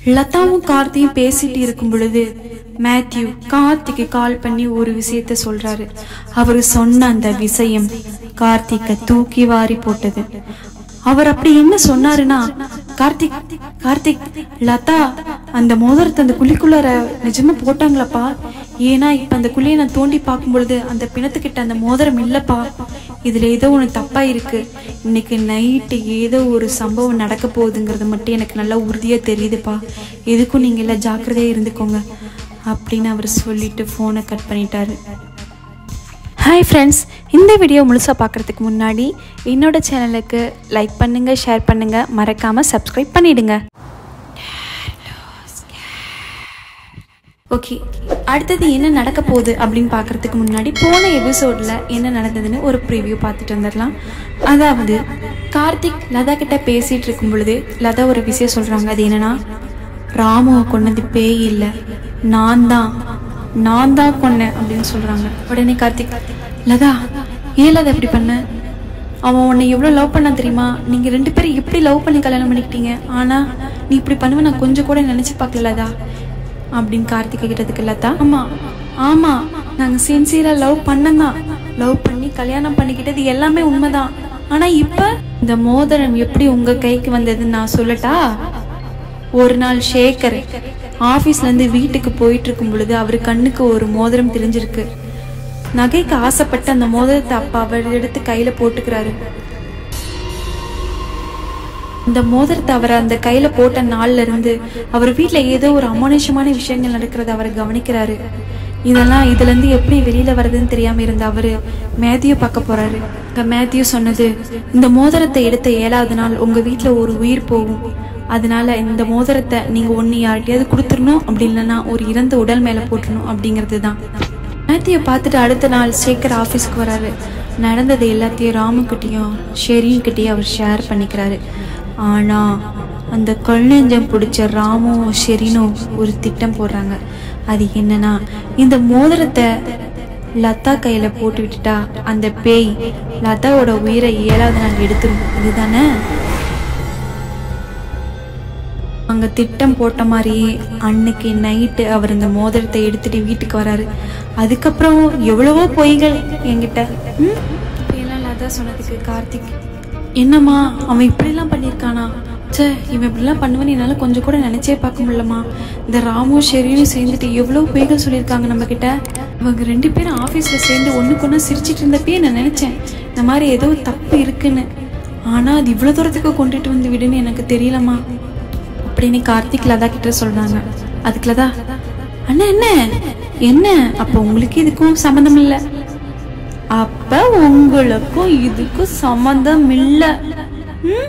லதாவும் கார்த்தியும் பேசிட்டு இருக்கும் பொழுது மேத்யூ கார்த்திக்கு கால் பண்ணி ஒரு விஷயத்த சொல்றாரு அவர் சொன்ன அந்த விஷயம் கார்த்திக்க தூக்கி வாரி போட்டது அவர் அப்படி என்ன சொன்னாருன்னா கார்த்திக் கார்த்திக் லதா அந்த மோதிரத்தை அந்த குழிக்குள்ளார நிஜமா போட்டாங்களப்பா ஏன்னா இப்ப அந்த குழியை நான் தோண்டி பார்க்கும் பொழுது அந்த பிணத்துக்கிட்ட அந்த மோதிரம் இல்லப்பா இதுல ஏதோ ஒன்று தப்பா இருக்கு இன்னைக்கு நைட்டு ஏதோ ஒரு சம்பவம் நடக்க போகுதுங்கிறது மட்டும் எனக்கு நல்லா உறுதியா தெரியுதுப்பா எதுக்கும் நீங்க எல்லாம் ஜாக்கிரதையா இருந்துக்கோங்க அப்படின்னு அவர் சொல்லிட்டு ஃபோனை கட் பண்ணிட்டாரு ஹாய் ஃப்ரெண்ட்ஸ் இந்த வீடியோ முழுசாக பார்க்குறதுக்கு முன்னாடி என்னோட சேனலுக்கு லைக் பண்ணுங்கள் ஷேர் பண்ணுங்கள் மறக்காமல் சப்ஸ்கிரைப் பண்ணிடுங்க ஓகே அடுத்தது என்ன நடக்க போகுது அப்படின்னு பார்க்கறதுக்கு முன்னாடி போன எபிசோடில் என்ன நடந்ததுன்னு ஒரு ப்ரிவ்யூ பார்த்துட்டு வந்துடலாம் அதாவது கார்த்திக் லதா கிட்ட பேசிகிட்டு இருக்கும் பொழுது லதா ஒரு விஷயம் சொல்கிறாங்க அது என்னன்னா ராமுவை கொன்னது பேய் இல்லை நான் தான் நான் தான் கொன்னேன் அப்படின்னு சொல்கிறாங்க உடனே கார்த்திக் லதா ஏன் லதா இப்படி பண்ண அவன் உன்னை எவ்வளோ லவ் பண்ண தெரியுமா நீங்கள் ரெண்டு பேரும் எப்படி லவ் பண்ணி கல்யாணம் பண்ணிக்கிட்டீங்க ஆனால் நீ இப்படி பண்ணுவ நான் கொஞ்சம் கூட நினச்சி பார்க்கல லதா அப்படின்னு கார்த்திகை கிட்டதுக்கு லதா ஆமாம் ஆமாம் நாங்கள் சின்சியராக லவ் பண்ணதான் லவ் பண்ணி கல்யாணம் பண்ணிக்கிட்டது எல்லாமே உண்மைதான் ஆனால் இப்போ இந்த மோதிரம் எப்படி உங்கள் கைக்கு வந்ததுன்னு நான் சொல்லட்டா ஒரு நாள் சேகர் ஆபீஸ்ல இருந்து வீட்டுக்கு போயிட்டு இருக்கும் பொழுது அவர் கண்ணுக்கு ஒரு மோதிரம் தெரிஞ்சிருக்கு நகைக்கு ஆசைப்பட்டு அந்த மோதிரத்தை அப்பா அவர் எடுத்து கையில போட்டுக்கிறாரு இந்த மோதிரத்தை அவர் அந்த கையில போட்ட நாள்ல இருந்து அவர் வீட்ல ஏதோ ஒரு அமானுஷமான விஷயங்கள் நடக்கிறத அவர் கவனிக்கிறாரு இதெல்லாம் இதுல இருந்து எப்படி வெளியில வருதுன்னு தெரியாம இருந்த அவரு மேத்யூ பார்க்க போறாரு இங்க மேத்யூ சொன்னது இந்த மோதிரத்தை எடுத்த ஏழாவது நாள் உங்க வீட்ல ஒரு உயிர் போகும் அதனால இந்த மோதிரத்தை நீங்க ஒன்னு யார்கிட்டயாவது கொடுத்துடணும் அப்படி இல்லைன்னா ஒரு இறந்த உடல் மேல போட்டுடணும் அப்படிங்கிறது தான் மேத்யூ பார்த்துட்டு அடுத்த நாள் சேகர் ஆஃபீஸ்க்கு வராரு நடந்தது எல்லாத்தையும் ராமுக்கிட்டையும் ஷெரீன்கிட்டையும் அவர் ஷேர் பண்ணிக்கிறாரு ஆனா அந்த கொள்ளஞ்சம் பிடிச்ச ராமும் ஷெரீனும் ஒரு திட்டம் போடுறாங்க அது என்னன்னா இந்த மோதிரத்தை லதா கையில போட்டு விட்டுட்டா அந்த பேய் லதாவோட உயிரை ஏழாவது நாள் எடுத்துரும் இதுதானே அங்க திட்டம் போட்ட மாதிரியே அன்னைக்கு நைட்டு அவர் இந்த மோதிரத்தை எடுத்துட்டு வீட்டுக்கு வராரு அதுக்கப்புறம் எவ்வளவோ பொய்கள் என்கிட்ட ம் இப்படியெல்லாம் லதா சொன்னதுக்கு கார்த்திக் என்னம்மா அவன் இப்படிலாம் பண்ணியிருக்கானா ச்சே இவன் இப்படிலாம் பண்ணுவேன்னு என்னால் கொஞ்சம் கூட நினைச்சே பார்க்க முடியலம்மா இந்த ராமு ஷெரியும் சேர்ந்துட்டு எவ்வளோ பொய்கள் சொல்லியிருக்காங்க நம்ம கிட்ட இவங்க ரெண்டு பேரும் ஆஃபீஸில் சேர்ந்து ஒன்றுக்கு ஒன்று சிரிச்சிட்டு இருந்தப்பயே நான் நினச்சேன் இந்த மாதிரி ஏதோ தப்பு இருக்குன்னு ஆனால் அது இவ்வளோ தூரத்துக்கு கொண்டுட்டு வந்து விடுன்னு எனக்கு தெரியலம்மா அப்படின்னு கார்த்திக் லதா கிட்ட சொல்றாங்க அதுக்கு லதா அண்ணா என்ன என்ன அப்ப உங்களுக்கு இதுக்கும் சம்மந்தம் இல்ல அப்ப உங்களுக்கும் இதுக்கும் சம்மந்தம் இல்ல ம்?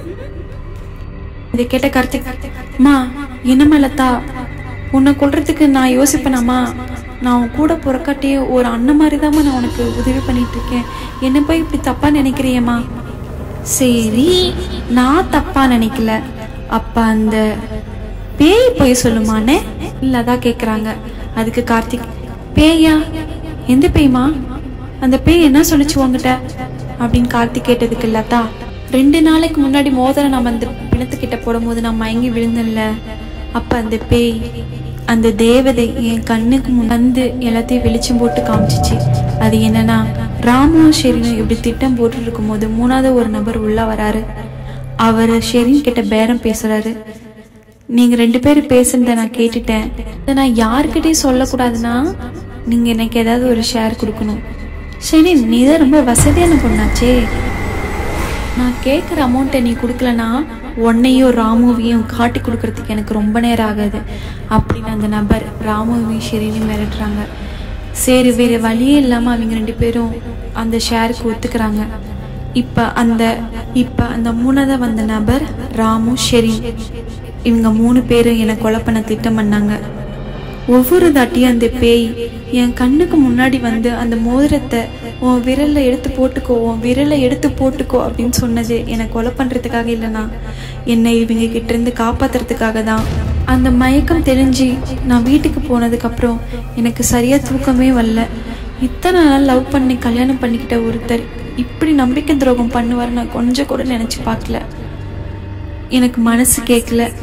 இதை கேட்ட கார்த்திக் அம்மா என்னம்மா லதா உன்னை கொல்றதுக்கு நான் யோசிப்பேனாம்மா நான் உன் கூட புறக்காட்டியே ஒரு அண்ணன் மாதிரி நான் உனக்கு உதவி பண்ணிட்டு இருக்கேன் என்ன போய் இப்படி தப்பா நினைக்கிறியேம்மா சரி நான் தப்பா நினைக்கல அப்ப அந்த பேய் போய் சொல்லுமானே இல்ல அதான் கேக்குறாங்க அதுக்கு கார்த்திக் பேயா எந்த பேய்மா அந்த பேய் என்ன சொல்லுச்சு உங்ககிட்ட அப்படின்னு கார்த்திக் கேட்டதுக்கு லதா ரெண்டு நாளைக்கு முன்னாடி மோதிரம் நம்ம அந்த பிணத்துக்கிட்ட போடும்போது நான் மயங்கி விழுந்தேன்ல அப்ப அந்த பேய் அந்த தேவதை என் கண்ணுக்கு முன் வந்து எல்லாத்தையும் வெளிச்சம் போட்டு காமிச்சிச்சு அது என்னன்னா ராமும் ஷெரினும் இப்படி திட்டம் போட்டு இருக்கும்போது மூணாவது ஒரு நபர் உள்ள வராரு அவர் ஷெரின் கிட்ட பேரம் பேசுறாரு நீங்க ரெண்டு பேரும் பேசுனத நான் கேட்டுட்டேன் இதை நான் யாருக்கிட்டையும் சொல்லக்கூடாதுன்னா நீங்க எனக்கு ஏதாவது ஒரு ஷேர் கொடுக்கணும் சரி நீ தான் ரொம்ப வசதியான பொண்ணாச்சே நான் கேட்குற அமௌண்ட்டை நீ கொடுக்கலனா உன்னையும் ராமுவையும் காட்டி கொடுக்கறதுக்கு எனக்கு ரொம்ப நேரம் ஆகாது அப்படின்னு அந்த நபர் ராமுவையும் ஷெரினையும் மிரட்டுறாங்க சரி வேறு வழியே இல்லாமல் அவங்க ரெண்டு பேரும் அந்த ஷேருக்கு ஒத்துக்கிறாங்க இப்போ அந்த இப்போ அந்த மூணாவது வந்த நபர் ராமு ஷெரீன் இவங்க மூணு பேரும் என்னை கொலை பண்ண திட்டம் பண்ணாங்க ஒவ்வொரு தாட்டியும் அந்த பேய் என் கண்ணுக்கு முன்னாடி வந்து அந்த மோதிரத்தை உன் விரல்ல எடுத்து போட்டுக்கோ உன் விரலை எடுத்து போட்டுக்கோ அப்படின்னு சொன்னது என்னை கொலை பண்றதுக்காக இல்லைனா என்னை இவங்க கிட்ட இருந்து காப்பாத்துறதுக்காக தான் அந்த மயக்கம் தெளிஞ்சு நான் வீட்டுக்கு போனதுக்கு அப்புறம் எனக்கு சரியா தூக்கமே வரல இத்தனை நாள் லவ் பண்ணி கல்யாணம் பண்ணிக்கிட்ட ஒருத்தர் இப்படி நம்பிக்கை துரோகம் பண்ணுவார் நான் கொஞ்சம் கூட நினைச்சு பார்க்கல எனக்கு மனசு கேட்கல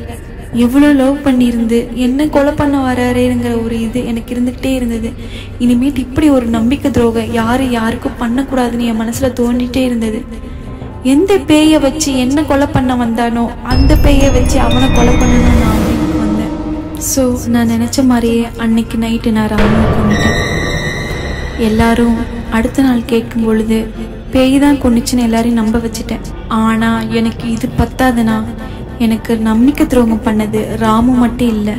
எவ்வளோ லவ் பண்ணியிருந்து என்ன கொலை பண்ண வராருங்கிற ஒரு இது எனக்கு இருந்துக்கிட்டே இருந்தது இனிமேட்டு இப்படி ஒரு நம்பிக்கை துரோகம் யாரு யாருக்கும் பண்ணக்கூடாதுன்னு என் மனசுல தோண்டிட்டே இருந்தது எந்த பேயை வச்சு என்ன கொலை பண்ண வந்தானோ அந்த பேயை வச்சு அவனை கொலை பண்ணணும் நான் அப்படின்னு வந்தேன் ஸோ நான் நினச்ச மாதிரியே அன்னைக்கு நைட்டு நான் ராமுவை கொண்டுட்டேன் எல்லாரும் அடுத்த நாள் கேட்கும் பொழுது பேய் தான் கொண்டுச்சுன்னு எல்லாரையும் நம்ப வச்சுட்டேன் ஆனா எனக்கு இது பத்தாதுனா எனக்கு நம்பிக்கை துரோகம் பண்ணது ராமு மட்டும் இல்லை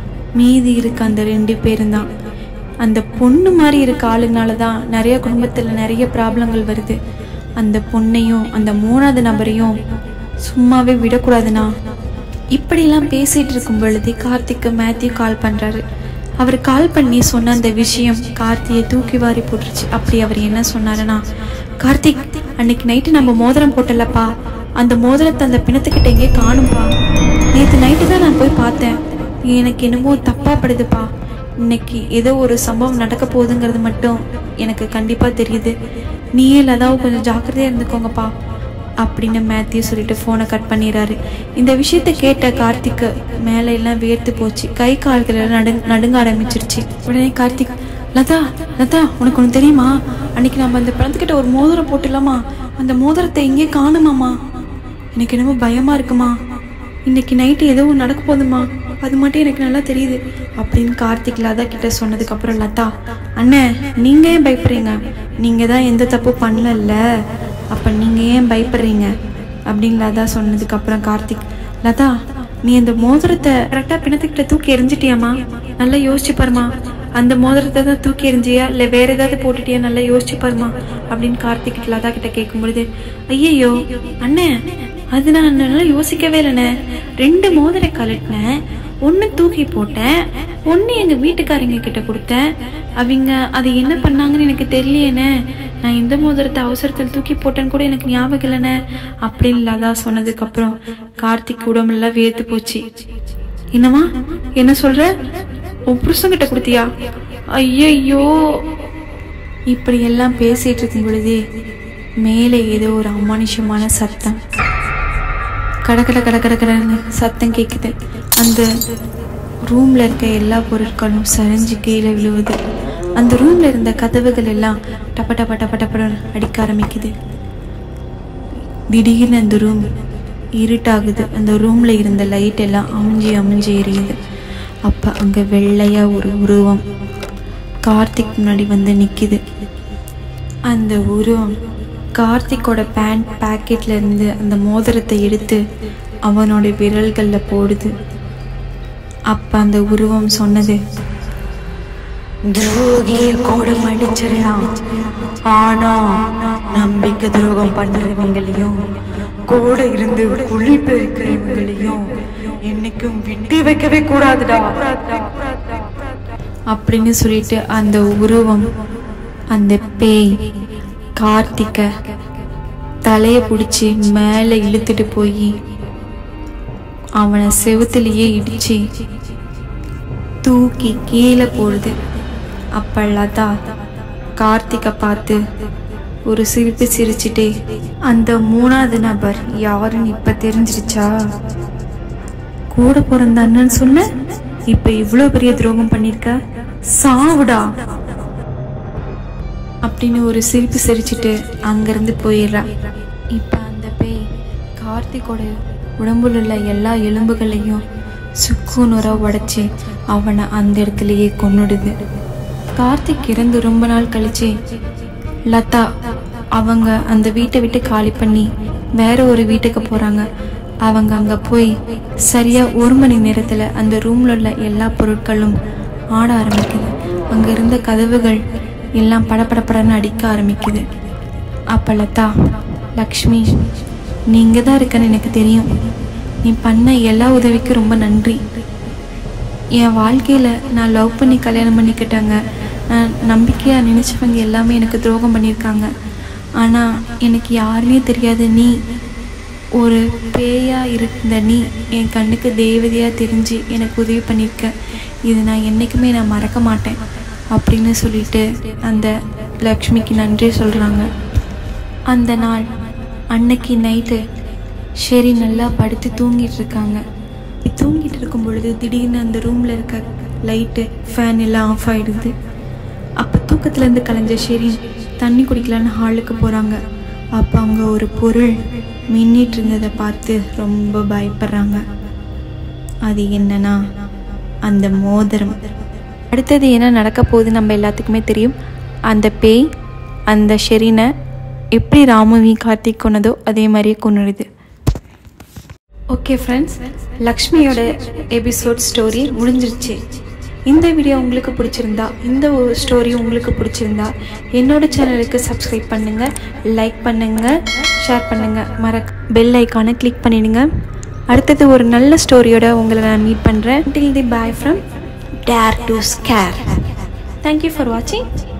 மீதி இருக்க அந்த ரெண்டு பேரும் தான் அந்த பொண்ணு மாதிரி இருக்க ஆளுனால தான் நிறைய குடும்பத்தில் நிறைய ப்ராப்ளங்கள் வருது அந்த பொண்ணையும் அந்த மூணாவது நபரையும் சும்மாவே விடக்கூடாதுண்ணா இப்படிலாம் பேசிட்டு இருக்கும் பொழுது கார்த்திக்கு மேத்யூ கால் பண்றாரு அவர் கால் பண்ணி சொன்ன அந்த விஷயம் கார்த்தியை தூக்கி வாரி போட்டுருச்சு அப்படி அவர் என்ன சொன்னாருன்னா கார்த்திக் அன்னைக்கு நைட்டு நம்ம மோதிரம் போட்டலப்பா அந்த மோதிரத்தை அந்த பிணத்துக்கிட்ட எங்கே காணும்பா நேற்று நைட்டு தான் நான் போய் பார்த்தேன் எனக்கு என்னமோ தப்பா படுதுப்பா இன்னைக்கு ஏதோ ஒரு சம்பவம் நடக்க போகுதுங்கிறது மட்டும் எனக்கு கண்டிப்பா தெரியுது நீயே லதாவும் கொஞ்சம் ஜாக்கிரதையா இருந்துக்கோங்கப்பா அப்படின்னு மேத்யூ சொல்லிட்டு ஃபோனை கட் பண்ணிடுறாரு இந்த விஷயத்த கேட்ட கார்த்திக்கு மேலே எல்லாம் வேர்த்து போச்சு கை கால்கள் எல்லாம் நடு நடுங்க ஆரம்பிச்சிருச்சு உடனே கார்த்திக் லதா லதா உனக்கு ஒன்று தெரியுமா அன்னைக்கு நம்ம அந்த பணத்துக்கிட்ட ஒரு மோதிரம் போட்டுலாமா அந்த மோதிரத்தை எங்கேயே காணுமாமா எனக்கு என்னமோ பயமா இருக்குமா இன்னைக்கு நைட்டு ஏதோ ஒன்று நடக்க போகுதுமா அது மட்டும் எனக்கு நல்லா தெரியுது அப்படின்னு கார்த்திக் லதா கிட்ட சொன்னதுக்கு அப்புறம் லதா அண்ணே நீங்க ஏன் பயப்படுறீங்க நீங்க தான் எந்த தப்பு பண்ணல அப்ப நீங்க ஏன் பயப்படுறீங்க அப்படின்னு லதா சொன்னதுக்கு அப்புறம் கார்த்திக் லதா நீ அந்த மோதிரத்தை கரெக்டா பிணத்துக்கிட்ட தூக்கி எரிஞ்சிட்டியாமா நல்லா யோசிச்சு பாருமா அந்த மோதிரத்தை தான் தூக்கி எறிஞ்சியா இல்லை வேற ஏதாவது போட்டுட்டியா நல்லா யோசிச்சு பாருமா அப்படின்னு கார்த்திக் லதா கிட்ட கேட்கும் பொழுது ஐயையோ அண்ணே அது நான் நல்லா யோசிக்கவே இல்லைண்ணே ரெண்டு மோதிர கழட்டினேன் ஒன்று தூக்கி போட்டேன் ஒன்று எங்கள் வீட்டுக்காரங்க கிட்ட கொடுத்தேன் அவங்க அது என்ன பண்ணாங்கன்னு எனக்கு தெரியலையேண்ணே நான் இந்த மோதிரத்தை அவசரத்தில் தூக்கி போட்டேன்னு கூட எனக்கு ஞாபகம் இல்லைண்ணே அப்படின்னு லதா சொன்னதுக்கப்புறம் கார்த்திக் உடம்புலாம் வேர்த்து போச்சு என்னம்மா என்ன சொல்ற உன் புருஷன்கிட்ட கொடுத்தியா ஐயையோ இப்படி எல்லாம் பேசிட்டு இருக்கும் பொழுதே மேலே ஏதோ ஒரு அமானுஷமான சத்தம் கடகட கடகட கடன்னு சத்தம் கேட்குது அந்த ரூம்ல இருக்க எல்லா பொருட்களும் சரிஞ்சு கீழே விழுவுது அந்த ரூம்ல இருந்த கதவுகள் எல்லாம் டப்ப டப்ப டப்ப டப்பன்னு அடிக்க ஆரம்பிக்குது திடீர்னு அந்த ரூம் இருட்டாகுது அந்த ரூம்ல இருந்த லைட் எல்லாம் அமிஞ்சி அமிஞ்சி எரியுது அப்ப அங்க வெள்ளையா ஒரு உருவம் கார்த்திக் முன்னாடி வந்து நிக்குது அந்த உருவம் கார்த்திக்கோட பேண்ட் பாக்கெட்ல இருந்து அந்த மோதிரத்தை எடுத்து அவனோட விரல்கள்ல போடுது அப்ப அந்த உருவம் சொன்னது துரோகியை கூட மன்னிச்சிடலாம் ஆனா நம்பிக்கை துரோகம் பண்றவங்களையும் கூட இருந்து குழி பெருக்கிறவங்களையும் என்னைக்கும் விட்டு வைக்கவே கூடாதுடா அப்படின்னு சொல்லிட்டு அந்த உருவம் அந்த பேய் கார்த்திக்க தலைய பிடிச்சி மேலே இழுத்துட்டு போய் அவனை செவுத்துலயே இடிச்சு தூக்கி கீழே போடுது அப்ப லதா கார்த்திகை பார்த்து ஒரு சிரிப்பு சிரிச்சிட்டே அந்த மூணாவது நபர் யாருன்னு இப்ப தெரிஞ்சிருச்சா கூட பிறந்த அண்ணன் சொன்ன இப்ப இவ்ளோ பெரிய துரோகம் பண்ணிருக்க சாவுடா அப்படின்னு ஒரு சிரிப்பு சிரிச்சிட்டு அங்கிருந்து போயிடுறா இப்ப அந்த பேய் கார்த்திகோட உடம்புல உள்ள எல்லா எலும்புகளையும் சுக்கு நுறா உடைச்சு அவனை அந்த இடத்துலயே கொன்னுடுது கார்த்திக் இறந்து ரொம்ப நாள் கழிச்சு லதா அவங்க அந்த வீட்டை விட்டு காலி பண்ணி வேற ஒரு வீட்டுக்கு போறாங்க அவங்க அங்க போய் சரியா ஒரு மணி நேரத்துல அந்த ரூம்ல உள்ள எல்லா பொருட்களும் ஆட ஆரம்பிக்குது அங்க இருந்த கதவுகள் எல்லாம் படபடபடன்னு அடிக்க ஆரம்பிக்குது அப்ப லதா லக்ஷ்மி நீங்க தான் இருக்கன்னு எனக்கு தெரியும் நீ பண்ண எல்லா உதவிக்கும் ரொம்ப நன்றி என் வாழ்க்கையில் நான் லவ் பண்ணி கல்யாணம் பண்ணிக்கிட்டாங்க நான் நம்பிக்கையாக நினச்சவங்க எல்லாமே எனக்கு துரோகம் பண்ணியிருக்காங்க ஆனால் எனக்கு யாருன்னே தெரியாது நீ ஒரு பேயாக இருந்த நீ என் கண்ணுக்கு தேவதையாக தெரிஞ்சு எனக்கு உதவி பண்ணியிருக்க இது நான் என்றைக்குமே நான் மறக்க மாட்டேன் அப்படின்னு சொல்லிட்டு அந்த லக்ஷ்மிக்கு நன்றி சொல்கிறாங்க அந்த நாள் அன்னைக்கு நைட்டு ஷெரி நல்லா படுத்து தூங்கிட்டு இருக்காங்க தூங்கிட்டு இருக்கும் பொழுது திடீர்னு அந்த ரூமில் இருக்க லைட்டு ஃபேன் எல்லாம் ஆஃப் ஆகிடுது அப்போ தூக்கத்துலேருந்து கலைஞ்ச ஷெரீன் தண்ணி குடிக்கலான்னு ஹாலுக்கு போகிறாங்க அப்போ அவங்க ஒரு பொருள் மின்னிட்டு இருந்ததை பார்த்து ரொம்ப பயப்படுறாங்க அது என்னன்னா அந்த மோதிரம் அடுத்தது என்ன நடக்க போகுது நம்ம எல்லாத்துக்குமே தெரியும் அந்த பேய் அந்த ஷெரீனை எப்படி ராமுவி கார்த்திக் கொன்னதோ அதே மாதிரியே கொன்னுடுது ஓகே ஃப்ரெண்ட்ஸ் லக்ஷ்மியோட எபிசோட் ஸ்டோரி முடிஞ்சிருச்சு இந்த வீடியோ உங்களுக்கு பிடிச்சிருந்தா இந்த ஸ்டோரி உங்களுக்கு பிடிச்சிருந்தா என்னோட சேனலுக்கு சப்ஸ்கிரைப் பண்ணுங்கள் லைக் பண்ணுங்கள் ஷேர் பண்ணுங்கள் மறக்க பெல் ஐக்கானை கிளிக் பண்ணிடுங்க அடுத்தது ஒரு நல்ல ஸ்டோரியோட உங்களை நான் மீட் பண்ணுறேன் till the boy from dare to scare thank you for வாட்சிங்